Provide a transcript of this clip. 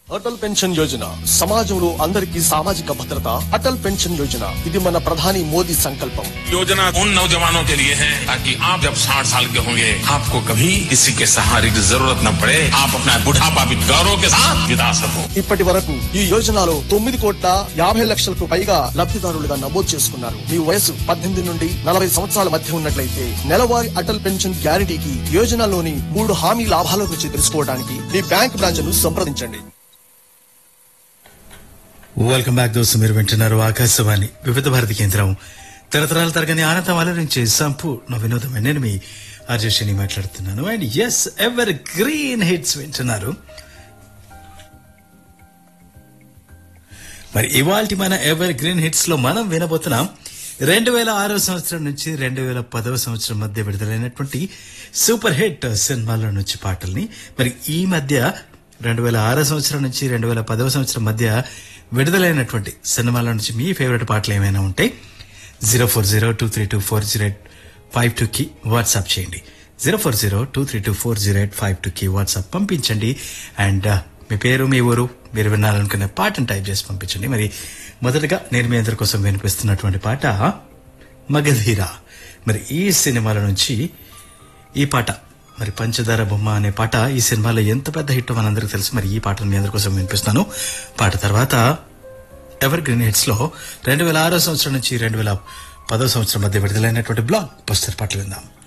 Atal pension Yojana సమాజంలో అందరికీ సామాజిక భద్రత అటల్ పెన్షన్ యోజన ఇది మన ప్రధాని మోదీ సంకల్పం योजना उन नौजवानों के लिए है ताकि आप जब 60 साल के होंगे आपको कभी किसी के सहारे की जरूरत न पड़े आप अपना बुढ़ापा भी गौरव के साथ बिता सको ఇప్పటి వరకు ఈ యోజనలో తొమ్మిది కోట్ల యాభై లక్షలకు పైగా లబ్ధిదారులుగా నమోదు చేసుకున్నారు మీ వయసు పద్దెనిమిది నుండి నలభై సంవత్సరాల మధ్య ఉన్నట్లయితే నెలవారీ అటల్ పెన్షన్ గ్యారంటీకి యోజనలోని మూడు హామీ లాభాల గురించి తెలుసుకోవడానికి మీ బ్యాంక్ బ్రాంచ్ ను సంప్రదించండి వెల్కమ్ బ్యాక్ దోస్తు మీరు వింటున్నారు ఆకాశవాణి వివిధ భారతి కేంద్రం తరతరాల తరగని ఆనందం అలరించే సంపూర్ణ వినోదమే నేను మీ అర్జుషిని మాట్లాడుతున్నాను and S evergreen hits వింటున్నారు మరి ఇవాల్టి మన ఎవర్ గ్రీన్ హిట్స్ లో మనం వినబోతున్నాం రెండు వేల ఆరో సంవత్సరం నుంచి రెండు వేల పదవ సంవత్సరం మధ్య విడుదలైనటువంటి సూపర్ హిట్ సినిమాల నుంచి పాటల్ని మరి ఈ మధ్య రెండు వేల ఆరో సంవత్సరం నుంచి రెండు వేల పదవ సంవత్సరం మధ్య విడుదలైనటువంటి సినిమాల నుంచి మీ ఫేవరెట్ పాటలు ఏమైనా ఉంటే zero four zero two three two four zero eight five two కి వాట్సాప్ చేయండి zero four zero two three two four zero eight five two కి వాట్సాప్ పంపించండి అండ్ మీ పేరు మీ ఊరు మీరు వినాలనుకునే పాటను టైప్ చేసి పంపించండి మరి మొదటగా నేను మీ అందరి కోసం వినిపిస్తున్నటువంటి పాట మగధీర మరి ఈ సినిమాల నుంచి ఈ పాట మరి పంచదార బొమ్మ అనే పాట ఈ సినిమాలో ఎంత పెద్ద హిట్ మనందరికీ తెలుసు మరి ఈ పాటను మీ అందరి కోసం వినిపిస్తాను పాట తర్వాత ఎవర్ గ్రీన్ హిట్స్ లో రెండు వేల ఆరో సంవత్సరం నుంచి రెండు వేల పదో సంవత్సరం మధ్య విడుదలైనటువంటి బ్లాగ్ బస్టర్ పాటలు విందాం